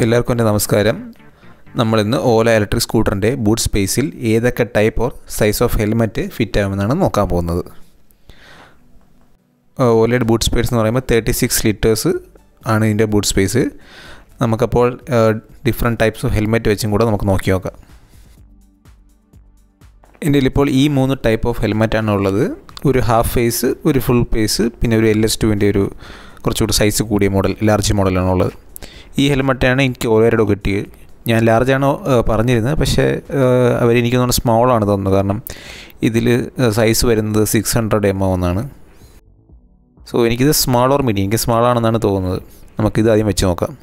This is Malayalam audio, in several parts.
എല്ലാവർക്കും എൻ്റെ നമസ്കാരം നമ്മളിന്ന് ഓല ഇലക്ട്രിക് സ്കൂട്ടറിൻ്റെ ബൂട്ട് സ്പേസിൽ ഏതൊക്കെ type or size of helmet fit ആകുമെന്നാണ് നോക്കാൻ പോകുന്നത് ഓലയുടെ ബൂട്ട് സ്പേസ് എന്ന് പറയുമ്പോൾ തേർട്ടി സിക്സ് ലിറ്റേഴ്സ് ആണ് ഇതിൻ്റെ ബൂട്ട് സ്പേസ് നമുക്കപ്പോൾ ഡിഫറെൻറ്റ് ടൈപ്സ് ഓഫ് ഹെൽമെറ്റ് വെച്ചും കൂടെ നമുക്ക് നോക്കി നോക്കാം എൻ്റെ ഇപ്പോൾ ഈ മൂന്ന് ടൈപ്പ് ഓഫ് ഹെൽമെറ്റാണ് ഉള്ളത് ഒരു ഹാഫ് ഫേസ് ഒരു ഫുൾ ഫേസ് പിന്നെ ഒരു എൽ എസ് ടുവിൻ്റെ ഒരു കുറച്ചുകൂടി സൈസ് കൂടിയ മോഡൽ ലാർജ് മോഡലാണ് ഉള്ളത് ഈ ഹെൽമെറ്റാണ് എനിക്ക് ഓരോരുടെ കിട്ടിയത് ഞാൻ ലാർജാണോ പറഞ്ഞിരുന്നത് പക്ഷേ അവരെനിക്ക് തോന്നുന്നു സ്മോളാണ് തോന്നുന്നത് കാരണം ഇതിൽ സൈസ് വരുന്നത് സിക്സ് ഹൺഡ്രഡ് എം എം എന്നാണ് സോ എനിക്കിത് സ്മാൾ ഓർ മീഡിയം എനിക്ക് സ്മാൾ ആണെന്നാണ് തോന്നുന്നത് നമുക്കിത് ആദ്യം വെച്ച് നോക്കാം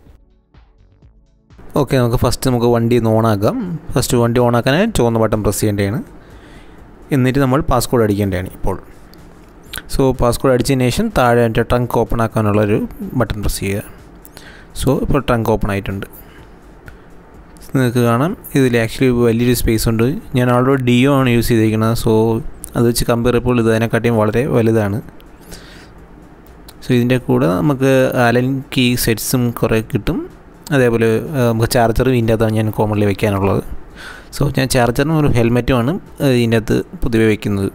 ഓക്കെ നമുക്ക് ഫസ്റ്റ് നമുക്ക് വണ്ടി ഒന്ന് ഓണാക്കാം ഫസ്റ്റ് വണ്ടി ഓണാക്കാൻ ചുവന്ന ബട്ടൺ പ്രസ് ചെയ്യേണ്ടതാണ് എന്നിട്ട് നമ്മൾ പാസ്കോഡ് അടിക്കേണ്ടതാണ് ഇപ്പോൾ സോ പാസ്കോഡ് അടിച്ചതിന് ശേഷം താഴെ എൻ്റെ ട്രങ്ക് ഓപ്പൺ ആക്കാനുള്ളൊരു ബട്ടൺ പ്രസ് ചെയ്യുക സോ ഇപ്പോൾ ട്രങ്ക് ഓപ്പൺ ആയിട്ടുണ്ട് നിങ്ങൾക്ക് കാണാം ഇതിൽ ആക്ച്വലി വലിയൊരു സ്പേസ് ഉണ്ട് ഞാൻ ഓൾറെഡി ഡിയോ ആണ് യൂസ് ചെയ്തിരിക്കുന്നത് സോ അത് വെച്ച് കമ്പയർ ചെയ്യുമ്പോൾ ഇത് അതിനെക്കാട്ടിയും വളരെ വലുതാണ് സോ ഇതിൻ്റെ കൂടെ നമുക്ക് അലൻ കീ സെറ്റ്സും കുറേ കിട്ടും അതേപോലെ നമുക്ക് ചാർജറും ഇതിൻ്റെ അകത്താണ് ഞാൻ കോമൺലി വെക്കാനുള്ളത് സോ ഞാൻ ചാർജറും ഒരു ഹെൽമെറ്റുമാണ് ഇതിൻ്റെ അകത്ത് പൊതുവെ വെക്കുന്നത്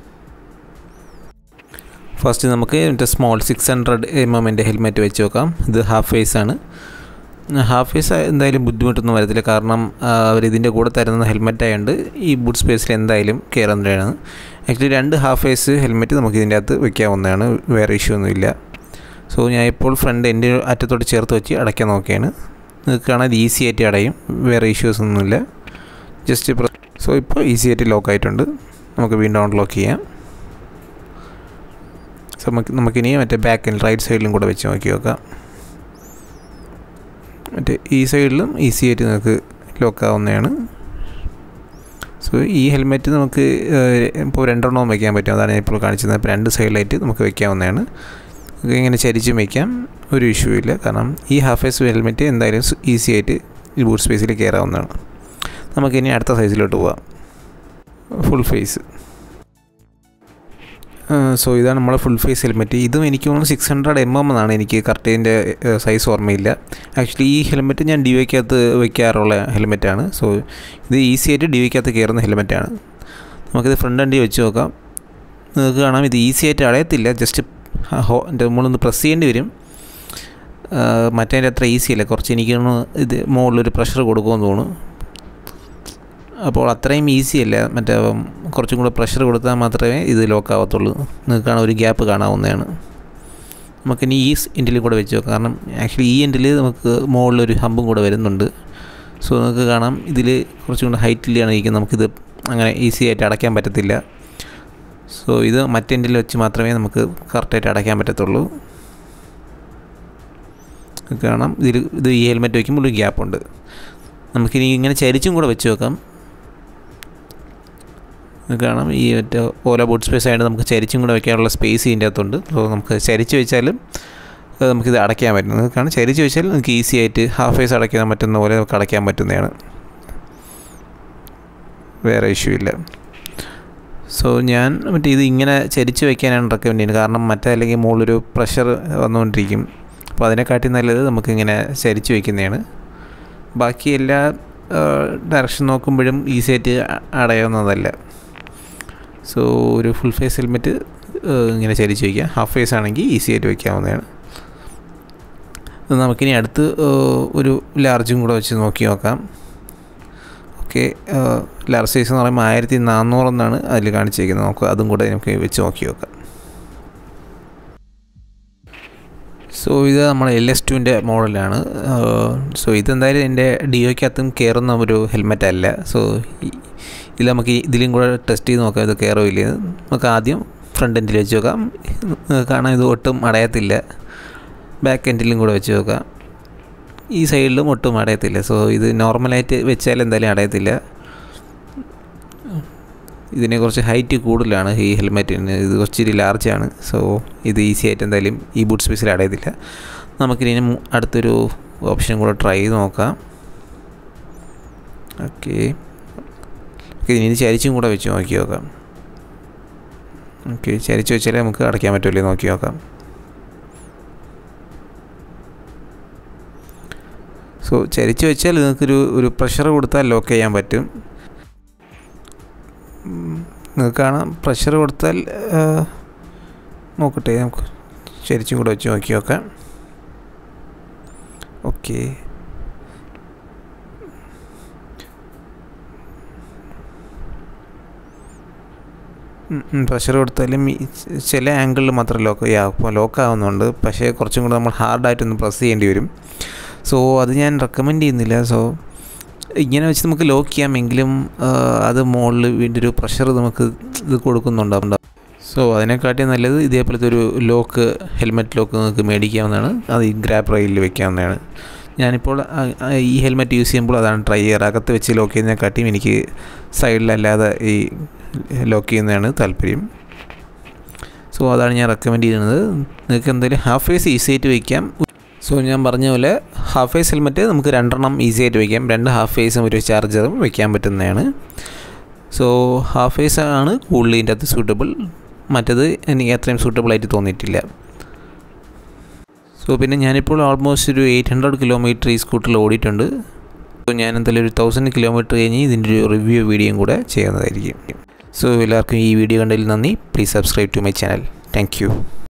ഫസ്റ്റ് നമുക്ക് മറ്റേ സ്മോൾ സിക്സ് ഹൺഡ്രഡ് എം എമ്മിൻ്റെ ഹെൽമെറ്റ് വെച്ച് നോക്കാം ഇത് ഹാഫ് ഫേസ് ആണ് ഹാഫ് ഫേസ് എന്തായാലും ബുദ്ധിമുട്ടൊന്നും വരത്തില്ല കാരണം അവർ ഇതിൻ്റെ കൂടെ തരുന്ന ഹെൽമെറ്റ് ആയതുകൊണ്ട് ഈ ബൂട്ട് സ്പേസിൽ എന്തായാലും കയറുന്നതാണ് ആക്ച്വലി രണ്ട് ഹാഫ് ഫേസ് ഹെൽമെറ്റ് നമുക്ക് ഇതിൻ്റെ അകത്ത് വെക്കാവുന്നതാണ് വേറെ ഇഷ്യൂ ഒന്നുമില്ല സോ ഞാൻ ഇപ്പോൾ ഫ്രണ്ട് എൻ്റെ അറ്റത്തോട്ട് ചേർത്ത് വെച്ച് അടയ്ക്കാൻ നോക്കിയാണ് നിങ്ങൾക്ക് കാണാൻ ഇത് ഈസി ആയിട്ട് അടയും വേറെ ഇഷ്യൂസ് ഒന്നുമില്ല ജസ്റ്റ് സോ ഇപ്പോൾ ഈസി ആയിട്ട് ലോക്ക് ആയിട്ടുണ്ട് നമുക്ക് വീണ്ടും അൺലോക്ക് ചെയ്യാം സോ നമുക്ക് നമുക്കിനി മറ്റേ ബാക്കിൽ റൈറ്റ് സൈഡിലും കൂടെ വെച്ച് നോക്കി നോക്കാം മറ്റേ ഈ സൈഡിലും ഈസി ആയിട്ട് നമുക്ക് ലോക്ക് ആവുന്നതാണ് സോ ഈ ഹെൽമെറ്റ് നമുക്ക് ഇപ്പോൾ രണ്ടെണ്ണവും വയ്ക്കാൻ പറ്റും അതാണ് ഞാൻ ഇപ്പോൾ കാണിച്ചത് ഇപ്പോൾ രണ്ട് സൈഡിലായിട്ട് നമുക്ക് വയ്ക്കാവുന്നതാണ് ഇങ്ങനെ ചരിച്ചും വയ്ക്കാം ഒരു ഇഷ്യൂ ഇല്ല കാരണം ഈ ഹാഫ് ഫേസ് ഹെൽമെറ്റ് എന്തായാലും ഈസി ആയിട്ട് ഈ ബൂട്ട് സ്പേസിൽ കയറാവുന്നതാണ് നമുക്കിനി അടുത്ത സൈസിലോട്ട് പോവാം ഫുൾ ഫേസ് സോ ഇതാണ് നമ്മളെ ഫുൾ ഫേസ് ഹെൽമെറ്റ് ഇതും എനിക്ക് തോന്നുന്നു സിക്സ് ഹൺഡ്രഡ് എം എം എന്നാണ് എനിക്ക് കറക്റ്റ് ഇതിൻ്റെ സൈസ് ഓർമ്മയില്ല ആക്ച്വലി ഈ ഹെൽമെറ്റ് ഞാൻ ഡി വയ്ക്കകത്ത് വയ്ക്കാറുള്ള ഹെൽമെറ്റാണ് സോ ഇത് ഈസി ആയിട്ട് ഡി വയ്ക്കകത്ത് കയറുന്ന ഹെൽമെറ്റാണ് നമുക്കിത് ഫ്രണ്ട് വണ്ടി വെച്ച് നോക്കാം നിങ്ങൾക്ക് കാണാം ഇത് ഈസി ആയിട്ട് അടയത്തില്ല ജസ്റ്റ് ഹോ എൻ്റെ നമ്മളൊന്ന് പ്രസ് ചെയ്യേണ്ടി വരും മറ്റേ അത്ര ഈസി അല്ല കുറച്ച് എനിക്ക് ഇത് മുകളിലൊരു പ്രഷർ കൊടുക്കുമെന്ന് തോന്നുന്നു അപ്പോൾ അത്രയും ഈസി അല്ല മറ്റേ കുറച്ചും കൂടെ പ്രഷർ കൊടുത്താൽ മാത്രമേ ഇത് ലോക്ക് ആവത്തുള്ളൂ നിങ്ങൾക്ക് കാണാൻ ഒരു ഗ്യാപ്പ് കാണാവുന്നതാണ് നമുക്കിനി ഈ എൻഡിൽ കൂടെ വെച്ച് നോക്കാം കാരണം ആക്ച്വലി ഈ എൻഡിൽ നമുക്ക് മുകളിലൊരു ഹമ്പും കൂടെ വരുന്നുണ്ട് സോ നിങ്ങൾക്ക് കാണാം ഇതിൽ കുറച്ചും കൂടെ ഹൈറ്റിലാണ് ഇരിക്കുന്നത് നമുക്കിത് അങ്ങനെ ഈസി ആയിട്ട് അടയ്ക്കാൻ പറ്റത്തില്ല സോ ഇത് മറ്റെൻഡിൽ വെച്ച് മാത്രമേ നമുക്ക് കറക്റ്റായിട്ട് അടയ്ക്കാൻ പറ്റത്തുള്ളൂ കാണാം ഇതിൽ ഇത് ഈ ഹെൽമെറ്റ് വയ്ക്കുമ്പോൾ ഒരു ഗ്യാപ്പുണ്ട് നമുക്കിനി ഇങ്ങനെ ചരിച്ചും കൂടെ വെച്ച് നോക്കാം കാണാം ഈ മറ്റേ ഓല ബോട്ട് സ്പേസ് ആയിട്ട് നമുക്ക് ചരിച്ചും കൂടെ വെക്കാനുള്ള സ്പേസ് ഇതിൻ്റെ അകത്തുണ്ട് സോ നമുക്ക് ചരിച്ച് വെച്ചാലും നമുക്കിത് അടയ്ക്കാൻ പറ്റും കാരണം ചരിച്ച് വെച്ചാൽ നമുക്ക് ഈസി ആയിട്ട് ഹാഫ് ഫേസ് അടയ്ക്കാൻ പറ്റുന്ന പോലെ നമുക്ക് അടയ്ക്കാൻ പറ്റുന്നതാണ് വേറെ ഇഷ്യൂ ഇല്ല സോ ഞാൻ മറ്റേ ഇത് ഇങ്ങനെ ചരിച്ച് വെക്കാനാണ് റെക്കമെൻഡ് ചെയ്യുന്നത് കാരണം മറ്റേ അല്ലെങ്കിൽ മുകളിലൊരു പ്രഷർ വന്നുകൊണ്ടിരിക്കും അപ്പോൾ അതിനെക്കാട്ടി നല്ലത് നമുക്കിങ്ങനെ ചരിച്ച് വയ്ക്കുന്നതാണ് ബാക്കി എല്ലാ ഡയറക്ഷൻ നോക്കുമ്പോഴും ഈസി ആയിട്ട് അടയാവുന്നതല്ല സോ ഒരു ഫുൾ ഫേസ് ഹെൽമെറ്റ് ഇങ്ങനെ ചരിച്ച് വയ്ക്കുക ഹാഫ് ഫേസ് ആണെങ്കിൽ ഈസി ആയിട്ട് വയ്ക്കാവുന്നതാണ് നമുക്കിനി അടുത്ത് ഒരു ലാർജും കൂടെ വെച്ച് നോക്കി നോക്കാം ഓക്കെ ലാർജ് സൈസ് എന്ന് പറയുമ്പോൾ ആയിരത്തി നാനൂറെന്നാണ് അതിൽ കാണിച്ചിരിക്കുന്നത് നമുക്ക് അതും കൂടെ നമുക്ക് വെച്ച് നോക്കി നോക്കാം സോ ഇത് നമ്മൾ എൽ എസ് ടുവിൻ്റെ മോഡലാണ് സോ ഇതെന്തായാലും എൻ്റെ ഡിയോയ്ക്കകത്തും കയറുന്ന ഒരു ഹെൽമെറ്റ് അല്ല സോ ഇതിൽ നമുക്ക് ഇതിലും കൂടെ ടെസ്റ്റ് ചെയ്ത് നോക്കാം ഇത് കയറോ ഇല്ല നമുക്ക് ആദ്യം ഫ്രണ്ട് എൻഡിൽ വെച്ച് നോക്കാം കാണാൻ ഇത് ഒട്ടും അടയത്തില്ല ബാക്ക് എൻഡിലും കൂടെ വെച്ച് നോക്കാം ഈ സൈഡിലും ഒട്ടും അടയത്തില്ല സോ ഇത് നോർമലായിട്ട് വെച്ചാൽ എന്തായാലും അടയത്തില്ല ഇതിനെ കുറച്ച് ഹൈറ്റ് കൂടുതലാണ് ഈ ഹെൽമെറ്റിന് ഇത് കുറച്ചിരി ലാർജാണ് സോ ഇത് ഈസി ആയിട്ട് എന്തായാലും ഈ ബൂട്ട് സ്പേസിൽ അടയത്തില്ല നമുക്കിനി അടുത്തൊരു ഓപ്ഷൻ കൂടെ ട്രൈ ചെയ്ത് നോക്കാം ഓക്കെ ഓക്കെ ഇനി ചരിച്ചും കൂടെ വെച്ച് നോക്കി നോക്കാം ഓക്കെ ചരിച്ച് വെച്ചാലേ നമുക്ക് അടയ്ക്കാൻ പറ്റുമല്ലേ നോക്കി നോക്കാം സോ ചരിച്ച് വെച്ചാൽ നിങ്ങൾക്കൊരു ഒരു പ്രഷർ കൊടുത്താൽ ലോക്ക് ചെയ്യാൻ പറ്റും നിങ്ങൾക്ക് കാണാം പ്രഷർ കൊടുത്താൽ നോക്കട്ടെ നമുക്ക് ചരിച്ചും കൂടെ വെച്ച് നോക്കി നോക്കാം ഓക്കെ പ്രഷർ കൊടുത്താലും ചില ആംഗിളിൽ മാത്രം ലോക്ക് ചെയ്യാം ലോക്ക് ആവുന്നുണ്ട് പക്ഷേ കുറച്ചും കൂടെ നമ്മൾ ഹാർഡായിട്ടൊന്ന് പ്രസ് ചെയ്യേണ്ടി വരും സോ അത് ഞാൻ റെക്കമെൻഡ് ചെയ്യുന്നില്ല സോ ഇങ്ങനെ വെച്ച് നമുക്ക് ലോക്ക് ചെയ്യാമെങ്കിലും അത് മുകളിൽ വീണ്ടും ഒരു പ്രഷർ നമുക്ക് ഇത് കൊടുക്കുന്നുണ്ടാവും സോ അതിനെക്കാട്ടി നല്ലത് ഇതേപോലത്തെ ഒരു ലോക്ക് ഹെൽമെറ്റ് ലോക്ക് നിങ്ങൾക്ക് മേടിക്കാവുന്നതാണ് അത് ഈ ഗ്രാബ് റെയിലിൽ വെക്കാവുന്നതാണ് ഞാനിപ്പോൾ ഈ ഹെൽമെറ്റ് യൂസ് ചെയ്യുമ്പോൾ അതാണ് ട്രൈ ചെയ്യാറ് അകത്ത് വെച്ച് ലോക്ക് ചെയ്യുന്നതിനെക്കാട്ടിയും എനിക്ക് സൈഡിലല്ലാതെ ഈ ലോക്ക് ചെയ്യുന്നതാണ് താല്പര്യം സോ അതാണ് ഞാൻ റെക്കമെൻഡ് ചെയ്യുന്നത് നിങ്ങൾക്ക് എന്തായാലും ഹാഫ് ഫേസ് ഈസി ആയിട്ട് വയ്ക്കാം സോ ഞാൻ പറഞ്ഞ പോലെ ഹാഫ് ഫേസ് ഹെൽമെറ്റ് നമുക്ക് രണ്ടെണ്ണം ഈസി ആയിട്ട് വയ്ക്കാം രണ്ട് ഹാഫ് ഫേസും ഒരു ചാർജറും വയ്ക്കാൻ പറ്റുന്നതാണ് സോ ഹാഫ് ഫേസ് ആണ് കൂടുതൽ ഇതിൻ്റെ അകത്ത് സൂട്ടബിൾ മറ്റത് എനിക്ക് അത്രയും സൂട്ടബിൾ ആയിട്ട് തോന്നിയിട്ടില്ല സോ പിന്നെ ഞാനിപ്പോൾ ഓൾമോസ്റ്റ് ഒരു എയ്റ്റ് ഹൺഡ്രഡ് കിലോമീറ്റർ ഈ സ്കൂട്ടറിൽ ഓടിയിട്ടുണ്ട് സോ ഞാൻ എന്തായാലും ഒരു തൗസൻഡ് കിലോമീറ്റർ കഴിഞ്ഞ് ഇതിൻ്റെ ഒരു റിവ്യൂ വീഡിയോയും കൂടെ ചെയ്യുന്നതായിരിക്കും സോ എല്ലാവർക്കും ഈ വീഡിയോ കണ്ടതിൽ നന്ദി please subscribe to my channel thank